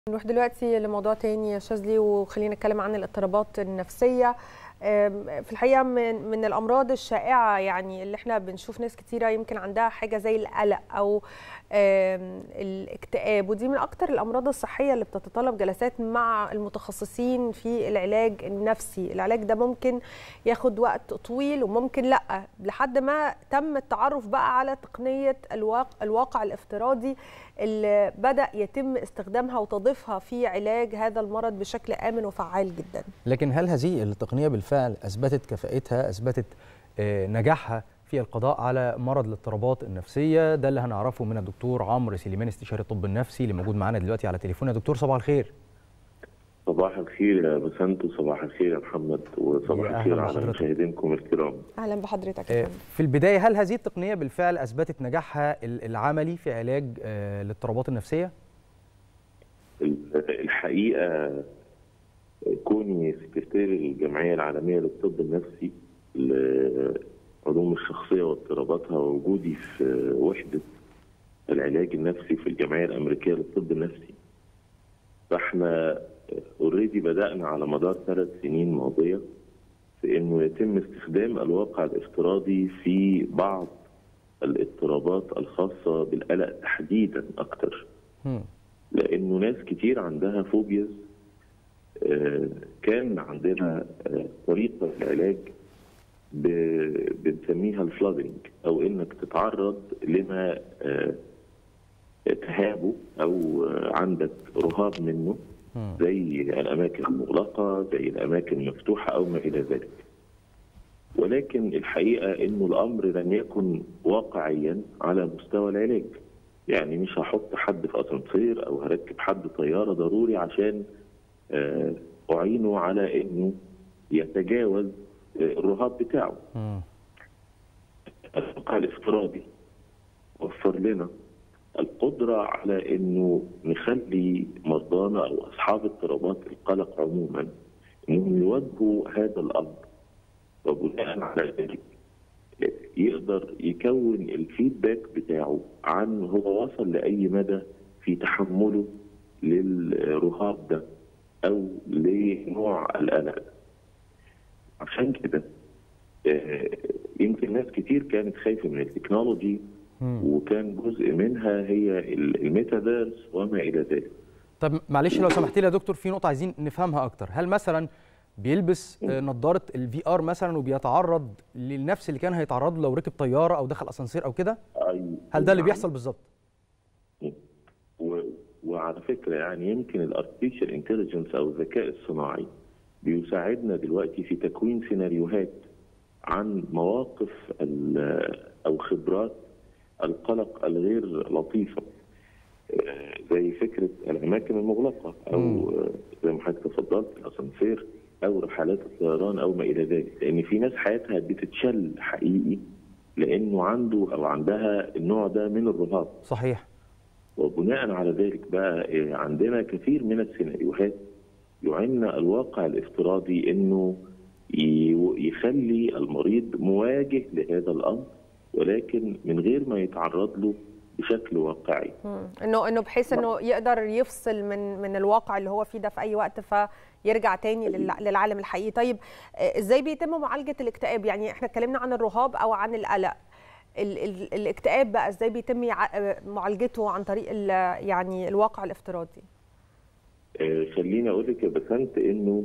نروح دلوقتي لموضوع تاني يا شاذلي وخلينا نتكلم عن الاضطرابات النفسيه في الحقيقه من من الامراض الشائعه يعني اللي احنا بنشوف ناس كتيره يمكن عندها حاجه زي القلق او الاكتئاب ودي من اكتر الامراض الصحيه اللي بتتطلب جلسات مع المتخصصين في العلاج النفسي العلاج ده ممكن ياخد وقت طويل وممكن لا لحد ما تم التعرف بقى على تقنيه الواقع, الواقع الافتراضي اللي بدا يتم استخدامها وتضيفها في علاج هذا المرض بشكل امن وفعال جدا لكن هل هذه التقنيه بالفعل اثبتت كفاءتها اثبتت نجاحها في القضاء على مرض الاضطرابات النفسيه ده اللي هنعرفه من الدكتور عمرو سليمان استشاري الطب النفسي اللي موجود معانا دلوقتي على تليفون يا دكتور صباح الخير صباح الخير يا بسنت وصباح الخير يا محمد وصباح الخير على مشاهدينكم الكرام اهلا بحضرتك في البدايه هل هذه التقنيه بالفعل اثبتت نجاحها العملي في علاج الاضطرابات النفسيه الحقيقه كوني سكرتير الجمعيه العالميه للطب النفسي لعلوم الشخصيه واضطراباتها ووجودي في وحده العلاج النفسي في الجمعيه الامريكيه للطب النفسي فاحنا اوريدي بدانا على مدار ثلاث سنين ماضيه في انه يتم استخدام الواقع الافتراضي في بعض الاضطرابات الخاصه بالقلق تحديدا اكثر لانه ناس كتير عندها فوبياز كان عندنا طريقه العلاج بنسميها الفلادنج او انك تتعرض لما تهابه او عندك رهاب منه زي الاماكن المغلقه زي الاماكن المفتوحه او ما الى ذلك ولكن الحقيقه انه الامر لم يكن واقعيا على مستوى العلاج يعني مش هحط حد في اسانسير او هركب حد طياره ضروري عشان اعينه على انه يتجاوز الرهاب بتاعه الواقع الافتراضي وفر لنا القدرة على أنه نخلي مرضانا أو أصحاب اضطرابات القلق عموما أنهم يواجهوا هذا الأمر وبناء على ذلك يقدر يكون الفيدباك بتاعه عن هو وصل لأي مدى في تحمله للرهاب ده أو لنوع القلق عشان كده يمكن ناس كتير كانت خايفة من التكنولوجي وكان جزء منها هي الميتافيرس وما الى ذلك. طب معلش لو سمحت لي يا دكتور في نقطه عايزين نفهمها اكتر، هل مثلا بيلبس نظاره الفي ار مثلا وبيتعرض للنفس اللي كان هيتعرض له لو ركب طياره او دخل اسانسير او كده؟ أيوة. هل ده اللي بيحصل بالظبط؟ و... وعلى فكره يعني يمكن الارتفيشال انتليجنس او الذكاء الصناعي بيساعدنا دلوقتي في تكوين سيناريوهات عن مواقف او خبرات القلق الغير لطيفه زي فكره الاماكن المغلقه او زي ما حضرتك تفضلت الاسانسير او رحلات الطيران او ما الى ذلك لان في ناس حياتها بتتشل حقيقي لانه عنده او عندها النوع ده من الرهاب صحيح وبناء على ذلك بقى عندنا كثير من السيناريوهات يعنا الواقع الافتراضي انه يخلي المريض مواجه لهذا الامر ولكن من غير ما يتعرض له بشكل واقعي انه انه بحيث انه يقدر يفصل من من الواقع اللي هو فيه ده في اي وقت فيرجع تاني للعالم الحقيقي طيب ازاي بيتم معالجه الاكتئاب يعني احنا اتكلمنا عن الرهاب او عن القلق ال ال الاكتئاب بقى ازاي بيتم معالجته عن طريق يعني الواقع الافتراضي خليني اقول لك يا بسنت انه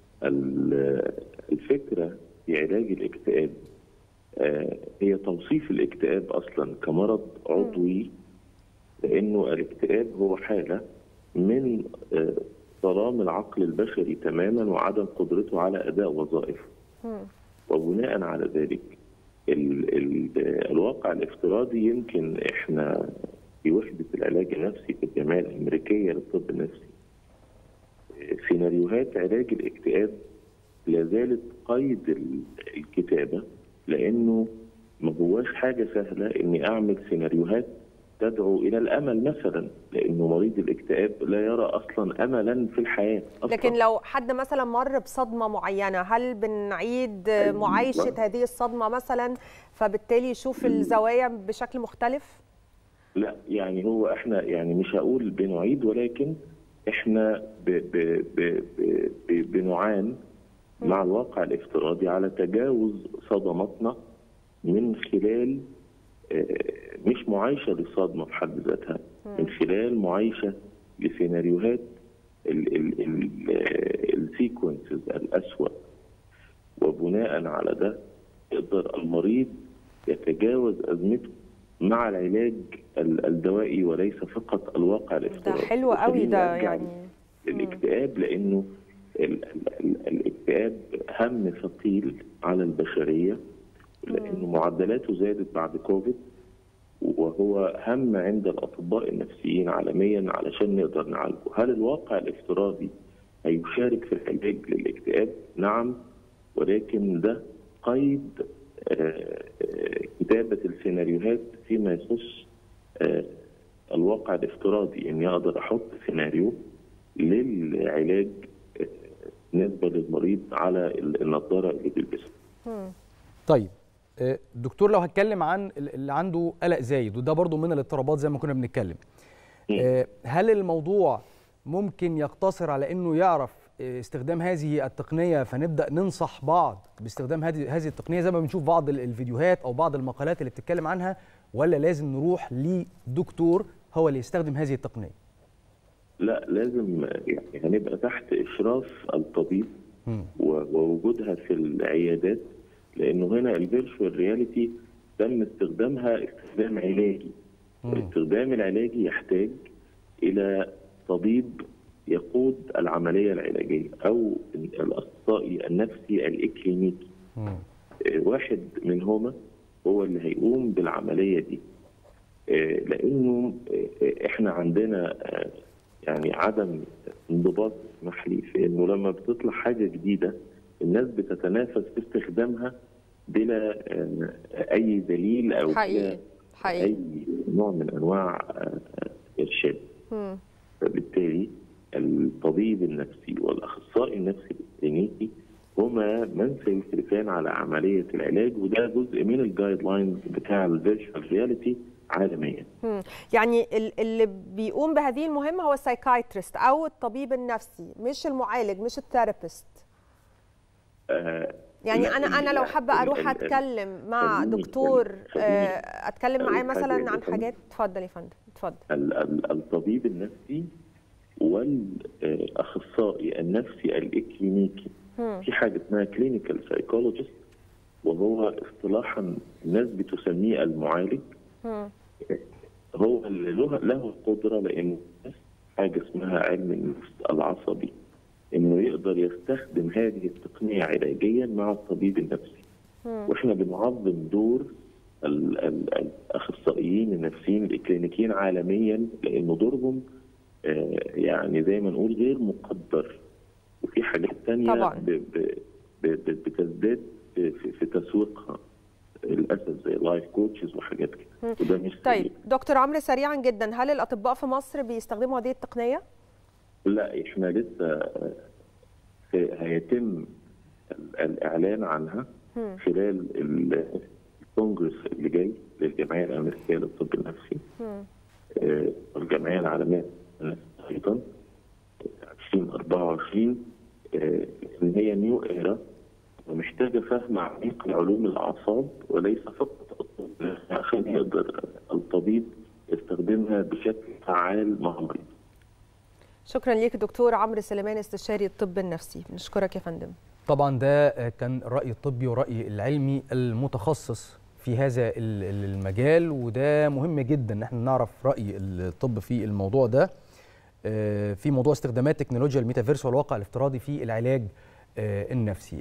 الفكره في علاج الاكتئاب هي توصيف الاكتئاب اصلا كمرض عضوي لانه الاكتئاب هو حاله من ظلام العقل البشري تماما وعدم قدرته على اداء وظائفه. وبناء على ذلك ال ال الواقع الافتراضي يمكن احنا في وحده العلاج النفسي في الجمعيه الامريكيه للطب النفسي سيناريوهات علاج الاكتئاب لا زالت قيد الكتابه لانه ما هواش حاجه سهله اني اعمل سيناريوهات تدعو الى الامل مثلا لانه مريض الاكتئاب لا يرى اصلا املا في الحياه أصلاً. لكن لو حد مثلا مر بصدمه معينه هل بنعيد معايشه هذه الصدمه مثلا فبالتالي يشوف الزوايا بشكل مختلف لا يعني هو احنا يعني مش هقول بنعيد ولكن احنا ب ب ب ب ب بنعان مع الواقع الافتراضي على تجاوز صدماتنا من خلال آه، مش معايشه للصدمه في حد ذاتها من خلال معايشه لسيناريوهات السيكونسز الاسوأ وبناء على ده يقدر المريض يتجاوز ازمته مع العلاج ال- الدوائي وليس فقط الواقع ده الافتراضي حلو قوي وخليني ده أرجع يعني الاكتئاب لانه ال- ال- ال- الاكتئاب هم ثقيل على البشريه لانه معدلاته زادت بعد كوفيد وهو هم عند الاطباء النفسيين عالميا علشان نقدر نعالجه، هل الواقع الافتراضي هيشارك في العلاج للاكتئاب؟ نعم ولكن ده قيد آه، آه، كتابه السيناريوهات فيما يخص آه، الواقع الافتراضي اني اقدر احط سيناريو للعلاج آه، بالنسبه للمريض على النظاره اللي بيلبسها. طيب آه، دكتور لو هتكلم عن ال- اللي عنده قلق زايد وده برضو من الاضطرابات زي ما كنا بنتكلم آه، هل الموضوع ممكن يقتصر على انه يعرف آه، استخدام هذه التقنيه فنبدا ننصح بعض باستخدام هذه هذه التقنيه زي ما بنشوف بعض ال- الفيديوهات او بعض المقالات اللي بتتكلم عنها ولا لازم نروح لدكتور هو اللي يستخدم هذه التقنيه لا لازم يعني هنبقى تحت اشراف الطبيب مم. و- ووجودها في العيادات لانه هنا الفيرتشوال رياليتي تم استخدامها استخدام علاجي الاستخدام العلاجي يحتاج الى طبيب يقود العمليه العلاجيه او الاخصائي النفسي الاكلينيكي مم. آه، واحد منهما هو اللي هيقوم بالعمليه دي آه، لانه آه، احنا عندنا آه، يعني عدم انضباط اسمح لي في انه لما بتطلع حاجه جديده الناس بتتنافس في استخدامها بلا آه، اي دليل او حقيقي بلا حقيقي اي نوع من انواع آه، ارشاد مم. فبالتالي الطبيب النفسي والاخصائي النفسي الكلينيكي هما من سيشرفان على عمليه العلاج وده جزء من الجايد لاينز بتاع الفيرتشوال رياليتي عالميا. مم. يعني ال- اللي بيقوم بهذه المهمه هو السايكايترست او الطبيب النفسي مش المعالج مش الثيرابيست آه يعني لا، انا انا ال- لو حابه ال- اروح ال- اتكلم مع خليني- دكتور خليني- آه، اتكلم معاه أقول حاجة مثلا يا عن فندم. حاجات اتفضل يا فندم اتفضل ال- ال- الطبيب النفسي والاخصائي النفسي الاكلينيكي مم. في حاجه اسمها كلينيكال سايكولوجيست وهو اصطلاحا الناس بتسميه المعالج مم. هو اللي له له القدره لانه حاجه اسمها علم النفس العصبي انه يقدر يستخدم هذه التقنيه علاجيا مع الطبيب النفسي مم. واحنا بنعظم دور ال- ال- الاخصائيين النفسيين الاكلينيكيين عالميا لانه دورهم آه، يعني زي ما نقول غير مقدر وفي حاجات تانية طبعاً. ب- ب- ب- ب- بتزداد في, في, في تسويقها للاسف زي لايف كوتشز وحاجات كده وده مش طيب سليم. دكتور عمرو سريعا جدا هل الاطباء في مصر بيستخدموا هذه التقنيه لا احنا لسه آه، في- هيتم ال- الاعلان عنها مم. خلال ال- الكونجرس اللي جاي للجمعيه الامريكيه للطب النفسي مم. آه، والجمعيه العالميه للنفس ايضا 2024 آه، ان هي نيو ايرا ومحتاجه فهم عميق لعلوم الاعصاب وليس فقط الطب عشان يقدر الطبيب يستخدمها بشكل فعال مع المريض. شكرا ليك دكتور عمرو سليمان استشاري الطب النفسي بنشكرك يا فندم طبعا ده آه، كان الرأي الطبي ورأي العلمي المتخصص في هذا ال- ال- المجال وده مهم جدا ان احنا نعرف رأي الطب في الموضوع ده آه، في موضوع استخدامات تكنولوجيا الميتافيرس والواقع الافتراضي في العلاج آه، النفسي